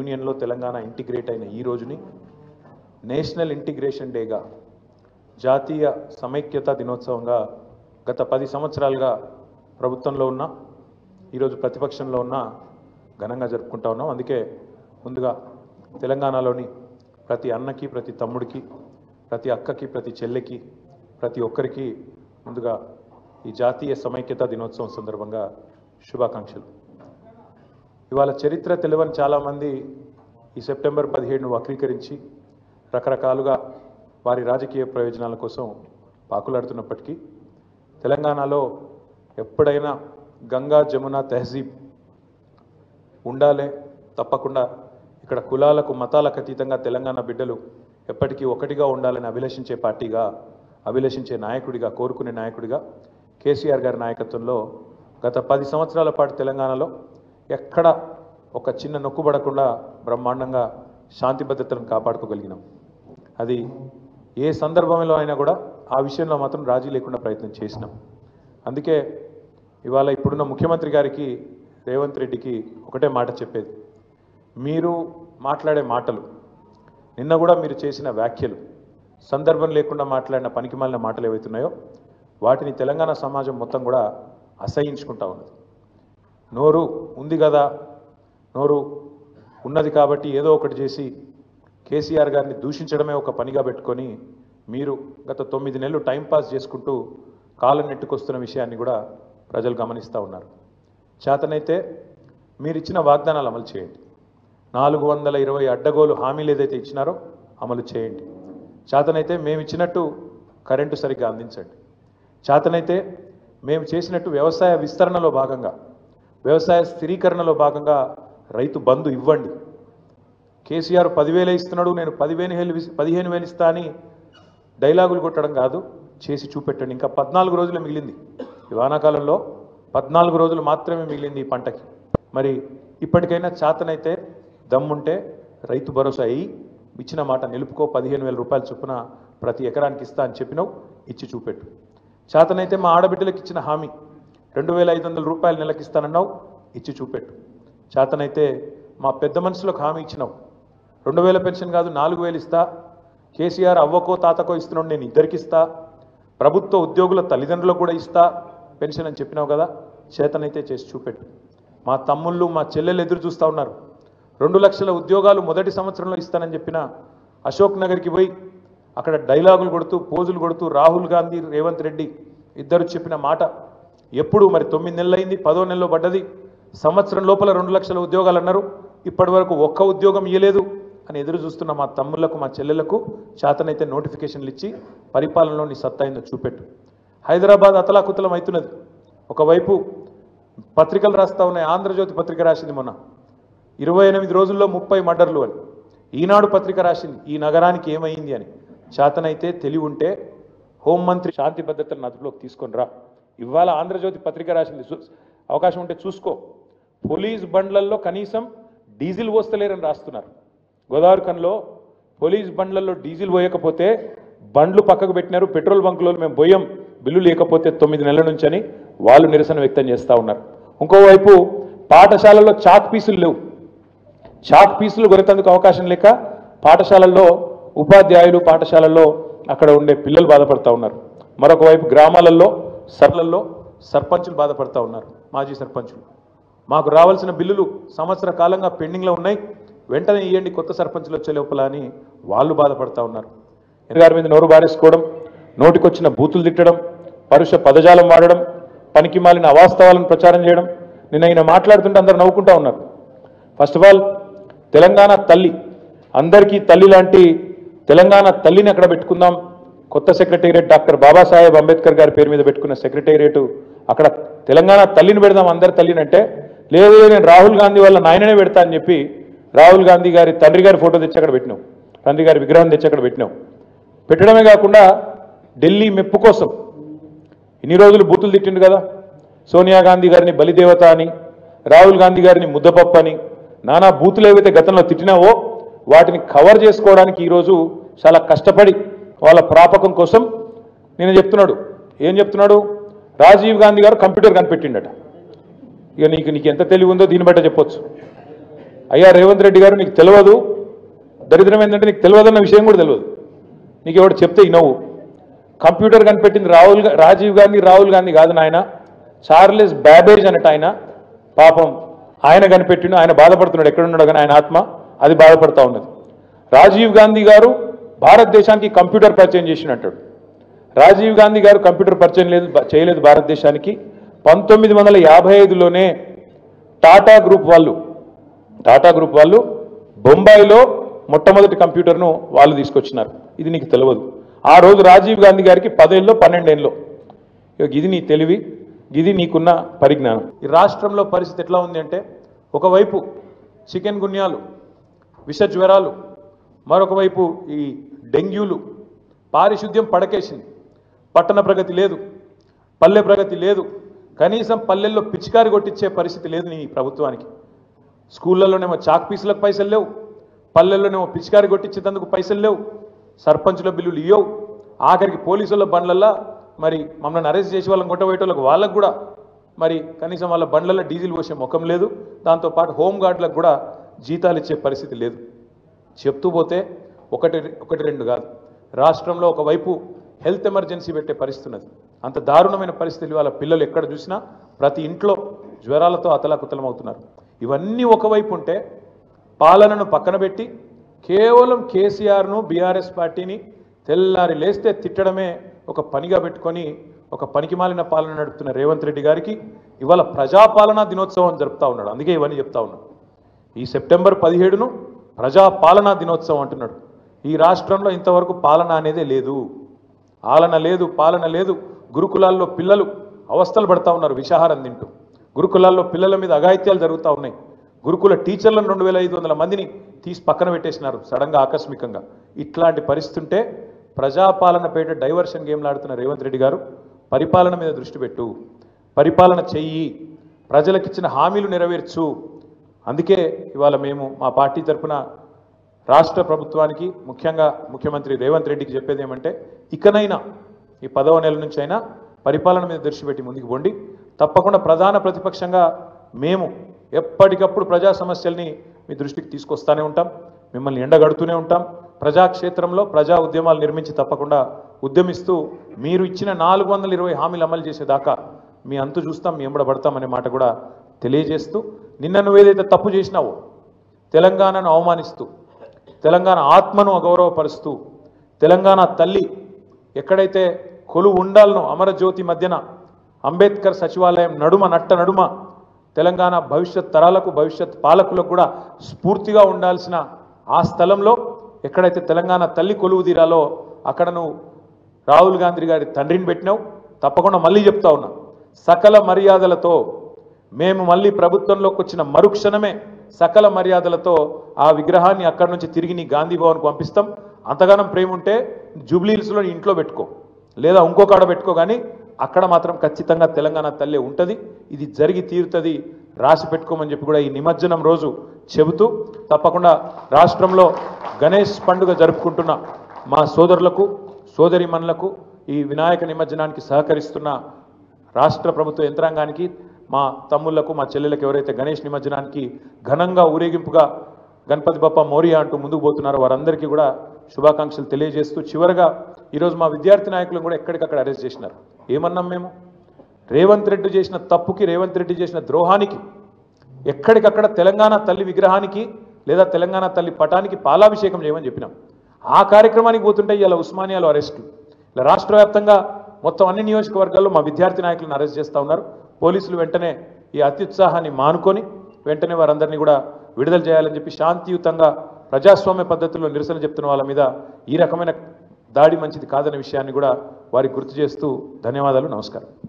యూనియన్లో తెలంగాణ ఇంటిగ్రేట్ అయిన ఈ రోజుని నేషనల్ ఇంటిగ్రేషన్ డేగా జాతీయ సమైక్యత దినోత్సవంగా గత పది సంవత్సరాలుగా ప్రభుత్వంలో ఉన్న ఈరోజు ప్రతిపక్షంలో ఉన్న ఘనంగా జరుపుకుంటా ఉన్నాం అందుకే ముందుగా తెలంగాణలోని ప్రతి అన్నకి ప్రతి తమ్ముడికి ప్రతి అక్కకి ప్రతి చెల్లెకి ప్రతి ఒక్కరికి ముందుగా ఈ జాతీయ సమైక్యత దినోత్సవం సందర్భంగా శుభాకాంక్షలు ఇవాళ చరిత్ర తెలియని చాలామంది ఈ సెప్టెంబర్ పదిహేడును వక్రీకరించి రకరకాలుగా వారి రాజకీయ ప్రయోజనాల కోసం పాకులాడుతున్నప్పటికీ తెలంగాణలో ఎప్పుడైనా గంగా జమున తెహజీబ్ ఉండాలే తప్పకుండా ఇక్కడ కులాలకు మతాలకు అతీతంగా తెలంగాణ బిడ్డలు ఎప్పటికీ ఒకటిగా ఉండాలని అభిలషించే పార్టీగా అభిలషించే నాయకుడిగా కోరుకునే నాయకుడిగా కేసీఆర్ గారి నాయకత్వంలో గత పది సంవత్సరాల పాటు తెలంగాణలో ఎక్కడ ఒక చిన్న నొక్కుబడకుండా బ్రహ్మాండంగా శాంతి భద్రతలను కాపాడుకోగలిగినాం అది ఏ సందర్భంలో అయినా కూడా ఆ విషయంలో మాత్రం రాజీ లేకుండా ప్రయత్నం చేసినాం అందుకే ఇవాళ ఇప్పుడున్న ముఖ్యమంత్రి గారికి రేవంత్ రెడ్డికి ఒకటే మాట చెప్పేది మీరు మాట్లాడే మాటలు నిన్న కూడా మీరు చేసిన వ్యాఖ్యలు సందర్భం లేకుండా మాట్లాడిన పనికిమాలిన మాటలు ఏవైతున్నాయో వాటిని తెలంగాణ సమాజం మొత్తం కూడా అసహించుకుంటా ఉన్నది నోరు ఉంది కదా నోరు ఉన్నది కాబట్టి ఏదో ఒకటి చేసి కేసీఆర్ గారిని దూషించడమే ఒక పనిగా పెట్టుకొని మీరు గత తొమ్మిది నెలలు టైంపాస్ చేసుకుంటూ కాలం నెట్టుకొస్తున్న విషయాన్ని కూడా ప్రజలు గమనిస్తూ ఉన్నారు చేతనైతే మీరు ఇచ్చిన వాగ్దానాలు అమలు చేయండి నాలుగు వందల ఇరవై అడ్డగోలు హామీలు ఏదైతే ఇచ్చినారో అమలు చేయండి చేతనైతే మేము ఇచ్చినట్టు కరెంటు సరిగ్గా అందించండి చేతనైతే మేము చేసినట్టు వ్యవసాయ విస్తరణలో భాగంగా వ్యవసాయ స్థిరీకరణలో భాగంగా రైతు బంధు ఇవ్వండి కేసీఆర్ పదివేలే ఇస్తున్నాడు నేను పదివేలు వేలు ఇస్- పదిహేను వేలు ఇస్తా అని డైలాగులు కొట్టడం కాదు చేసి చూపెట్టండి ఇంకా పద్నాలుగు రోజులు మిగిలింది ఈ వానాకాలంలో పద్నాలుగు రోజులు మాత్రమే మిగిలింది ఈ పంటకి మరి ఇప్పటికైనా చేతనైతే దమ్ముంటే రైతు భరోసా అయ్యి ఇచ్చిన మాట నిలుపుకో పదిహేను వేల రూపాయల చొప్పున ప్రతి ఎకరానికి ఇస్తా అని చెప్పినావు ఇచ్చి చూపెట్టు చేతనైతే మా ఆడబిడ్డలకు ఇచ్చిన హామీ రెండు వేల ఐదు వందల రూపాయలు నెలకి ఇస్తానన్నావు ఇచ్చి చూపెట్టు చేతనైతే మా పెద్ద మనుషులకు హామీ ఇచ్చినావు రెండు వేల పెన్షన్ కాదు నాలుగు వేలు ఇస్తా కేసీఆర్ అవ్వకో తాతకో ఇస్తున్నాడు నేను ఇద్దరికి ఇస్తా ప్రభుత్వ ఉద్యోగుల తల్లిదండ్రులకు కూడా ఇస్తా పెన్షన్ అని చెప్పినావు కదా చేతనైతే చేసి చూపెట్టు మా తమ్ముళ్ళు మా చెల్లెలు ఎదురు చూస్తూ ఉన్నారు రెండు లక్షల ఉద్యోగాలు మొదటి సంవత్సరంలో ఇస్తానని చెప్పిన అశోక్ నగర్కి పోయి అక్కడ డైలాగులు కొడుతూ పోజులు కొడుతూ రాహుల్ గాంధీ రేవంత్ రెడ్డి ఇద్దరు చెప్పిన మాట ఎప్పుడు మరి తొమ్మిది నెలలు అయింది పదో నెలలో పడ్డది సంవత్సరం లోపల రెండు లక్షల ఉద్యోగాలు అన్నారు ఇప్పటి వరకు ఒక్క ఉద్యోగం ఇవ్వలేదు అని ఎదురు చూస్తున్న మా తమ్ముళ్లకు మా చెల్లెలకు చేతనైతే నోటిఫికేషన్లు ఇచ్చి పరిపాలనలో నీ సత్తా అయిందో చూపెట్టు హైదరాబాద్ అతలాకుతలం అవుతున్నది ఒకవైపు పత్రికలు రాస్తా ఉన్నాయి ఆంధ్రజ్యోతి పత్రిక రాసింది మొన్న ఇరవై ఎనిమిది రోజుల్లో ముప్పై మర్డర్లు అని ఈనాడు పత్రిక రాసింది ఈ నగరానికి ఏమైంది అని చేతనైతే తెలివి ఉంటే హోంమంత్రి శాంతి భద్రతలను అదుపులోకి తీసుకొని రా ఇవాళ ఆంధ్రజ్యోతి పత్రిక రాసింది చూ- అవకాశం ఉంటే చూసుకో పోలీస్ బండ్లల్లో కనీసం డీజిల్ పోస్తలేరని రాస్తున్నారు గోదావరి కన్లో పోలీస్ బండ్లలో డీజిల్ పోయకపోతే బండ్లు పక్కకు పెట్టినారు పెట్రోల్ బంకులో మేము పోయాం బిల్లు లేకపోతే తొమ్మిది నెలల నుంచి అని వాళ్ళు నిరసన వ్యక్తం చేస్తూ ఉన్నారు ఇంకోవైపు పాఠశాలల్లో చాక్ పీసులు లేవు చాక్ పీసులు కొనేందుకు అవకాశం లేక పాఠశాలల్లో ఉపాధ్యాయులు పాఠశాలల్లో అక్కడ ఉండే పిల్లలు బాధపడతా ఉన్నారు మరొక వైపు గ్రామాలలో సర్లల్లో సర్పంచులు బాధపడతా ఉన్నారు మాజీ సర్పంచులు మాకు రావాల్సిన బిల్లులు సంవత్సర కాలంగా పెండింగ్లో ఉన్నాయి వెంటనే ఇవ్వండి కొత్త సర్పంచులు వచ్చే లోపల అని వాళ్ళు బాధపడతా ఉన్నారు గారి మీద నోరు బారేసుకోవడం నోటికొచ్చిన బూతులు తిట్టడం పరుష పదజాలం వాడడం పనికి మాలిన అవాస్తవాలను ప్రచారం చేయడం నిన్న ఆయన మాట్లాడుతుంటే అందరు నవ్వుకుంటా ఉన్నారు ఫస్ట్ ఆఫ్ ఆల్ తెలంగాణ తల్లి అందరికీ తల్లి లాంటి తెలంగాణ తల్లిని అక్కడ పెట్టుకుందాం కొత్త సెక్రటేరియట్ డాక్టర్ బాబాసాహెబ్ అంబేద్కర్ గారి పేరు మీద పెట్టుకున్న సెక్రటేరియట్ అక్కడ తెలంగాణ తల్లిని పెడదాం అందరి తల్లిని అంటే లేదు నేను రాహుల్ గాంధీ వాళ్ళ నాయననే పెడతా అని చెప్పి రాహుల్ గాంధీ గారి తండ్రి గారి ఫోటో తెచ్చి అక్కడ పెట్టినావు తండ్రి గారి విగ్రహం తెచ్చి అక్కడ పెట్టినావు పెట్టడమే కాకుండా ఢిల్లీ మెప్పు కోసం ఇన్ని రోజులు బూతులు తిట్టిండు కదా సోనియా గాంధీ గారిని బలిదేవత అని రాహుల్ గాంధీ గారిని ముద్దపప్పు అని నానా బూతులు ఏవైతే గతంలో తిట్టినావో వాటిని కవర్ చేసుకోవడానికి ఈరోజు చాలా కష్టపడి వాళ్ళ ప్రాపకం కోసం నేను చెప్తున్నాడు ఏం చెప్తున్నాడు రాజీవ్ గాంధీ గారు కంప్యూటర్ కనిపెట్టిండట ఇక నీకు నీకు ఎంత తెలివి ఉందో దీన్ని బట్ట చెప్పొచ్చు అయ్యా రేవంత్ రెడ్డి గారు నీకు తెలియదు దరిద్రం ఏంటంటే నీకు తెలియదన్న విషయం కూడా తెలియదు నీకు ఎవడు చెప్తే ఇనవు కంప్యూటర్ కనిపెట్టింది రాహుల్ గా- రాజీవ్ గాంధీ రాహుల్ గాంధీ కాదు నాయన చార్లెస్ బ్యాబేజ్ అన్నట్టు ఆయన పాపం ఆయన కనిపెట్టిండు ఆయన బాధపడుతున్నాడు ఎక్కడున్నాడు కానీ ఆయన ఆత్మ అది బాధపడతా ఉన్నది రాజీవ్ గాంధీ గారు భారతదేశానికి కంప్యూటర్ పరిచయం చేసినట్టు రాజీవ్ గాంధీ గారు కంప్యూటర్ పరిచయం లేదు బ- చేయలేదు భారతదేశానికి పంతొమ్మిది వందల యాభై ఐదులోనే టాటా గ్రూప్ వాళ్ళు టాటా గ్రూప్ వాళ్ళు బొంబాయిలో మొట్టమొదటి కంప్యూటర్ను వాళ్ళు తీసుకొచ్చినారు ఇది నీకు తెలియదు ఆ రోజు రాజీవ్ గాంధీ గారికి పదేళ్ళలో పన్నెండేళ్ళలో ఇక ఇది నీ తెలివి ఇది నీకున్న పరిజ్ఞానం ఈ రాష్ట్రంలో పరిస్థితి ఎట్లా ఉంది అంటే ఒకవైపు చికెన్ గున్యాలు విష జ్వరాలు మరొక వైపు ఈ డెంగ్యూలు పారిశుద్ధ్యం పడకేసింది పట్టణ ప్రగతి లేదు పల్లె ప్రగతి లేదు కనీసం పల్లెల్లో పిచికారి కొట్టించే పరిస్థితి లేదు నీ ప్రభుత్వానికి స్కూళ్ళలోనేమో చాక్ పీసులకు పైసలు లేవు పల్లెల్లోనేమో పిచికారి కొట్టించేందుకు పైసలు లేవు సర్పంచుల బిల్లులు ఇవ్వవు ఆఖరికి పోలీసుల బండ్లల్లో మరి మమ్మల్ని అరెస్ట్ చేసి వాళ్ళని కొట్టబోయేటోళ్ళకి వాళ్ళకు కూడా మరి కనీసం వాళ్ళ బండ్లలో డీజిల్ పోసే ముఖం లేదు దాంతోపాటు హోమ్ గార్డులకు కూడా జీతాలు ఇచ్చే పరిస్థితి లేదు చెప్తూ పోతే ఒకటి ఒకటి రెండు కాదు రాష్ట్రంలో ఒకవైపు హెల్త్ ఎమర్జెన్సీ పెట్టే పరిస్థితి ఉన్నది అంత దారుణమైన పరిస్థితులు వాళ్ళ పిల్లలు ఎక్కడ చూసినా ప్రతి ఇంట్లో జ్వరాలతో అతలాకుతలం అవుతున్నారు ఇవన్నీ ఒకవైపు ఉంటే పాలనను పక్కన పెట్టి కేవలం కేసీఆర్ను బీఆర్ఎస్ పార్టీని తెల్లారి లేస్తే తిట్టడమే ఒక పనిగా పెట్టుకొని ఒక పనికిమాలిన పాలన నడుపుతున్న రేవంత్ రెడ్డి గారికి ఇవాళ ప్రజాపాలనా దినోత్సవం జరుపుతా ఉన్నాడు అందుకే ఇవన్నీ చెప్తా ఉన్నాడు ఈ సెప్టెంబర్ పదిహేడును ప్రజాపాలనా దినోత్సవం అంటున్నాడు ఈ రాష్ట్రంలో ఇంతవరకు పాలన అనేదే లేదు ఆలన లేదు పాలన లేదు గురుకులాల్లో పిల్లలు అవస్థలు పడతా ఉన్నారు విషాహారం తింటూ గురుకులాల్లో పిల్లల మీద అఘాయిత్యాలు జరుగుతూ ఉన్నాయి గురుకుల టీచర్లను రెండు వేల ఐదు వందల మందిని తీసి పక్కన పెట్టేసినారు సడన్గా ఆకస్మికంగా ఇట్లాంటి పరిస్థితి ఉంటే ప్రజాపాలన పేట డైవర్షన్ గేమ్లు ఆడుతున్న రేవంత్ రెడ్డి గారు పరిపాలన మీద దృష్టి పెట్టు పరిపాలన చెయ్యి ప్రజలకిచ్చిన హామీలు నెరవేర్చు అందుకే ఇవాళ మేము మా పార్టీ తరఫున రాష్ట్ర ప్రభుత్వానికి ముఖ్యంగా ముఖ్యమంత్రి రేవంత్ రెడ్డికి చెప్పేది ఏమంటే ఇకనైనా ఈ పదవ నెల నుంచి అయినా పరిపాలన మీద దృష్టి పెట్టి ముందుకు పోండి తప్పకుండా ప్రధాన ప్రతిపక్షంగా మేము ఎప్పటికప్పుడు ప్రజా సమస్యల్ని మీ దృష్టికి తీసుకొస్తానే ఉంటాం మిమ్మల్ని ఎండగడుతూనే ఉంటాం ప్రజాక్షేత్రంలో ప్రజా ఉద్యమాలు నిర్మించి తప్పకుండా ఉద్యమిస్తూ మీరు ఇచ్చిన నాలుగు వందల ఇరవై హామీలు అమలు చేసేదాకా మీ అంతు చూస్తాం మీ ఎంబడ పడతామనే మాట కూడా తెలియజేస్తూ నిన్న నువ్వేదైతే తప్పు చేసినావో తెలంగాణను అవమానిస్తూ తెలంగాణ ఆత్మను అగౌరవపరుస్తూ తెలంగాణ తల్లి ఎక్కడైతే కొలు ఉండాలనో అమరజ్యోతి మధ్యన అంబేద్కర్ సచివాలయం నడుమ నట్ట నడుమ తెలంగాణ భవిష్యత్ తరాలకు భవిష్యత్ పాలకులకు కూడా స్ఫూర్తిగా ఉండాల్సిన ఆ స్థలంలో ఎక్కడైతే తెలంగాణ తల్లి కొలువు తీరాలో అక్కడ నువ్వు రాహుల్ గాంధీ గారి తండ్రిని పెట్టినావు తప్పకుండా మళ్ళీ చెప్తా ఉన్నా సకల మర్యాదలతో మేము మళ్ళీ ప్రభుత్వంలోకి వచ్చిన మరుక్షణమే సకల మర్యాదలతో ఆ విగ్రహాన్ని అక్కడి నుంచి తిరిగి నీ గాంధీ భవన్కు పంపిస్తాం అంతగానం ప్రేమ ఉంటే జూబ్లీహిల్స్లో నీ ఇంట్లో పెట్టుకో లేదా ఇంకో కాడ పెట్టుకో కానీ అక్కడ మాత్రం ఖచ్చితంగా తెలంగాణ తల్లి ఉంటుంది ఇది జరిగి తీరుతుంది రాసి పెట్టుకోమని చెప్పి కూడా ఈ నిమజ్జనం రోజు చెబుతూ తప్పకుండా రాష్ట్రంలో గణేష్ పండుగ జరుపుకుంటున్న మా సోదరులకు సోదరిమణులకు ఈ వినాయక నిమజ్జనానికి సహకరిస్తున్న రాష్ట్ర ప్రభుత్వ యంత్రాంగానికి మా తమ్ముళ్లకు మా చెల్లెలకు ఎవరైతే గణేష్ నిమజ్జనానికి ఘనంగా ఊరేగింపుగా గణపతి బప్ప మోరియా అంటూ ముందుకు పోతున్నారో వారందరికీ కూడా శుభాకాంక్షలు తెలియజేస్తూ చివరగా ఈరోజు మా విద్యార్థి నాయకులను కూడా ఎక్కడికక్కడ అరెస్ట్ చేసినారు ఏమన్నాం మేము రేవంత్ రెడ్డి చేసిన తప్పుకి రేవంత్ రెడ్డి చేసిన ద్రోహానికి ఎక్కడికక్కడ తెలంగాణ తల్లి విగ్రహానికి లేదా తెలంగాణ తల్లి పటానికి పాలాభిషేకం చేయమని చెప్పినాం ఆ కార్యక్రమానికి పోతుంటే ఇలా ఉస్మానియాలో అరెస్టు ఇలా రాష్ట్ర వ్యాప్తంగా మొత్తం అన్ని నియోజకవర్గాల్లో మా విద్యార్థి నాయకులను అరెస్ట్ చేస్తూ ఉన్నారు పోలీసులు వెంటనే ఈ అత్యుత్సాహాన్ని మానుకొని వెంటనే వారందరినీ కూడా విడుదల చేయాలని చెప్పి శాంతియుతంగా ప్రజాస్వామ్య పద్ధతిలో నిరసన చెప్తున్న వాళ్ళ మీద ఈ రకమైన దాడి మంచిది కాదనే విషయాన్ని కూడా వారికి గుర్తు చేస్తూ ధన్యవాదాలు నమస్కారం